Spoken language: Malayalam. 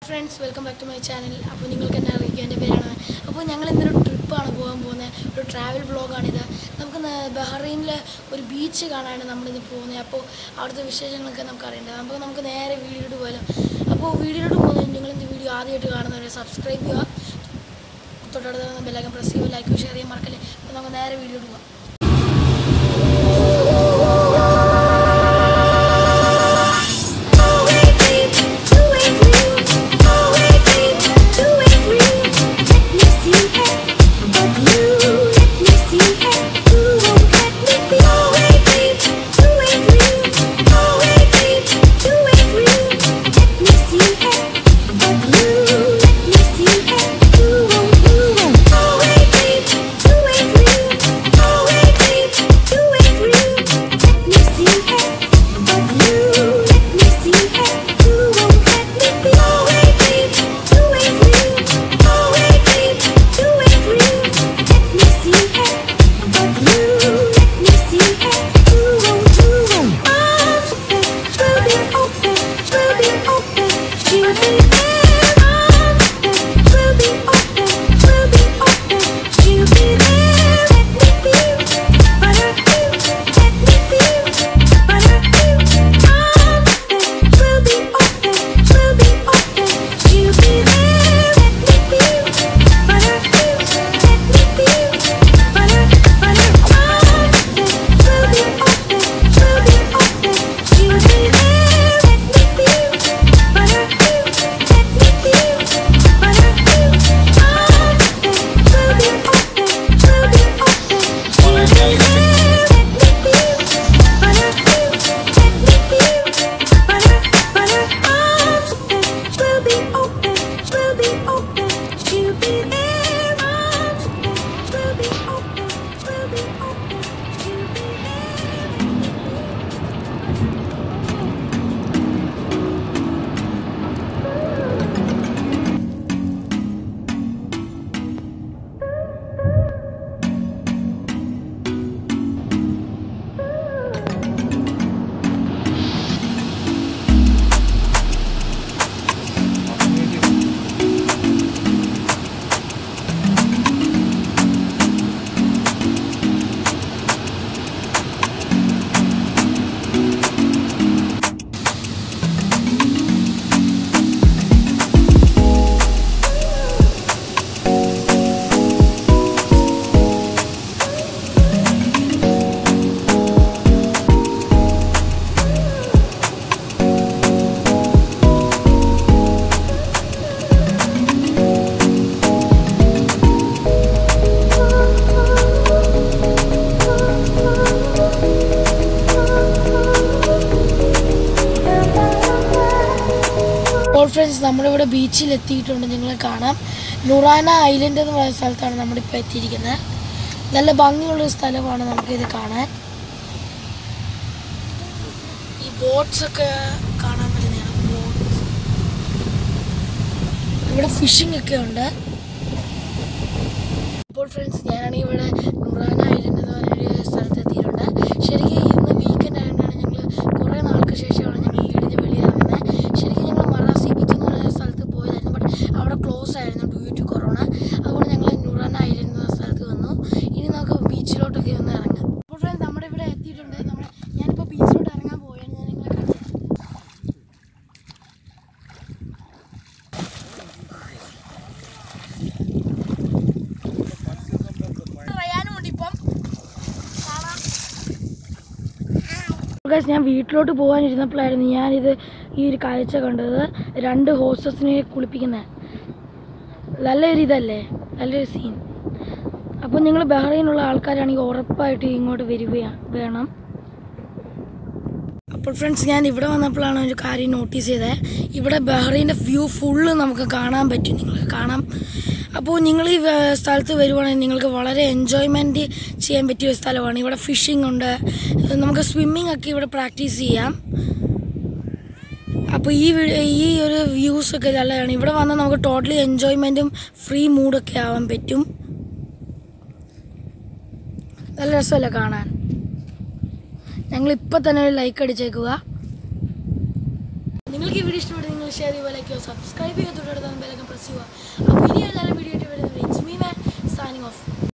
friends welcome back to my channel അപ്പോൾ നിങ്ങൾക്ക് എന്നെ അറിയിക്കുക എൻ്റെ പേരാണ് അപ്പോൾ ഞങ്ങൾ ഇന്നൊരു ട്രിപ്പാണ് പോകാൻ പോകുന്നത് ഒരു ട്രാവൽ വ്ളോഗാണിത് നമുക്ക് ന- ബഹ്റൈനിലെ ഒരു ബീച്ച് കാണാനാണ് നമ്മളിന്ന് പോകുന്നത് അപ്പോൾ അവിടുത്തെ വിശേഷങ്ങളൊക്കെ നമുക്ക് അറിയേണ്ടത് അപ്പോൾ നമുക്ക് നേരെ വീഡിയോയിലോട്ട് പോയാലോ അപ്പോൾ വീഡിയോയിലോട്ട് പോകുന്നത് നിങ്ങൾ இந்த വീഡിയോ ആദ്യമായിട്ട് കാണുന്നവരെ സബ്സ്ക്രൈബ് ചെയ്യുക തൊട്ടടുത്ത് ബെല്ലൈക്കൻ പ്രസ് ചെയ്യുക ലൈക്ക് ഷെയർ ചെയ്യാൻ മറക്കല്ലേ അപ്പോൾ നമുക്ക് നേരെ വീഡിയോയിലോട്ട് പോകാം അപ്പോൾ ഫ്രണ്ട്സ് നമ്മളിവിടെ ബീച്ചിൽ എത്തിയിട്ടുണ്ട് നിങ്ങളെ കാണാം നുറാന ഐലൻഡ് എന്ന് പറയുന്ന സ്ഥലത്താണ് നമ്മളിപ്പോൾ എത്തിയിരിക്കുന്നത് നല്ല ഭംഗിയുള്ളൊരു സ്ഥലമാണ് നമുക്കിത് കാണാൻ ഈ ബോട്ട്സ് ഒക്കെ കാണാൻ പറ്റുന്നതാണ് ബോട്ട്സ് ഇവിടെ ഫിഷിംഗ് ഒക്കെ ഉണ്ട് അപ്പോൾ ഫ്രണ്ട്സ് ഞാനാണെങ്കിൽ ഇവിടെ നുറാന ഐലൻഡ് എന്ന് പറഞ്ഞൊരു സ്ഥലത്ത് എത്തിയിട്ടുണ്ട് ശരിക്കും ഇന്ന് വീക്കെൻഡ് ആയതുകൊണ്ടാണ് ഞങ്ങൾ കുറേ നാൾക്ക് ശേഷമാണ് ഞങ്ങൾ വീടിന് വെളിയിറങ്ങുന്നത് ശരിക്കും ഞങ്ങൾ മറാസി ബീച്ച് എന്ന് പറയുന്ന സ്ഥലത്ത് പോയതായിരുന്നു ബട്ട് അവിടെ ക്ലോസ് ആയിരുന്നു ഡ്യൂ ടു കൊറോണ അതുകൊണ്ട് ഞങ്ങൾ നുറാന ഐലൻഡ് എന്ന സ്ഥലത്ത് വന്നു ഇനി നമുക്ക് ബീച്ചിലോട്ടൊക്കെ ഒന്ന് ഇറങ്ങാം അപ്പോൾ ഫ്രണ്ട്സ് നമ്മുടെ ഇവിടെ എത്തിയിട്ടുണ്ട് നമ്മുടെ ഞാനിപ്പോൾ ബീച്ചിലോട്ട് ഇറങ്ങാൻ പോവുകയാണ് ഞാൻ നിങ്ങളെ കാണിച്ചു റയാനുമുണ്ട് ഇപ്പം കാണാം ഗൈസ് ഞാൻ വീട്ടിലോട്ട് പോകാനിരുന്നപ്പോഴായിരുന്നു ഞാനിത് ഈ ഒരു കാഴ്ച കണ്ടത് രണ്ട് ഹോസ്റ്റസിനെ കുളിപ്പിക്കുന്നത് നല്ലൊരു ഇതല്ലേ നല്ലൊരു സീൻ അപ്പോൾ നിങ്ങൾ ബഹ്റൈനുള്ള ആൾക്കാരാണെങ്കിൽ ഉറപ്പായിട്ട് ഇങ്ങോട്ട് വരികയാണ് വേണം അപ്പോൾ ഫ്രണ്ട്സ് ഞാൻ ഇവിടെ വന്നപ്പോഴാണ് ഒരു കാര്യം നോട്ടീസ് ചെയ്തത് ഇവിടെ ബഹ്റൈൻ്റെ വ്യൂ ഫുള്ള് നമുക്ക് കാണാൻ പറ്റും നിങ്ങൾക്ക് കാണാം അപ്പോൾ നിങ്ങൾ ഈ വേ- സ്ഥലത്ത് വരുവാണെങ്കിൽ നിങ്ങൾക്ക് വളരെ എൻജോയ്മെൻറ്റ് ചെയ്യാൻ പറ്റിയ ഒരു സ്ഥലമാണ് ഇവിടെ ഫിഷിംഗ് ഉണ്ട് നമുക്ക് സ്വിമ്മിംഗ് ഒക്കെ ഇവിടെ പ്രാക്ടീസ് ചെയ്യാം അപ്പോൾ ഈ വീ- ഈ ഒരു വ്യൂസ് ഒക്കെ നല്ലതാണ് ഇവിടെ വന്നാൽ നമുക്ക് ടോട്ടലി എൻജോയ്മെൻറ്റും ഫ്രീ മൂഡൊക്കെ ആവാൻ പറ്റും നല്ല രസമല്ലേ കാണാൻ ഞങ്ങൾ ഇപ്പം തന്നെ ഒരു ലൈക്ക് അടിച്ചേക്കുക നിങ്ങൾക്ക് ഈ വീഡിയോ ഇഷ്ടപ്പെട്ടെങ്കിൽ നിങ്ങൾ ഷെയർ ചെയ്യുക ലൈക്ക് ചെയ്യുക സബ്സ്ക്രൈബ് ചെയ്യുക തൊട്ടടുത്ത ബെല്ലൊക്കെ പ്രസ് ചെയ്യുക അപ്പോൾ ഇനി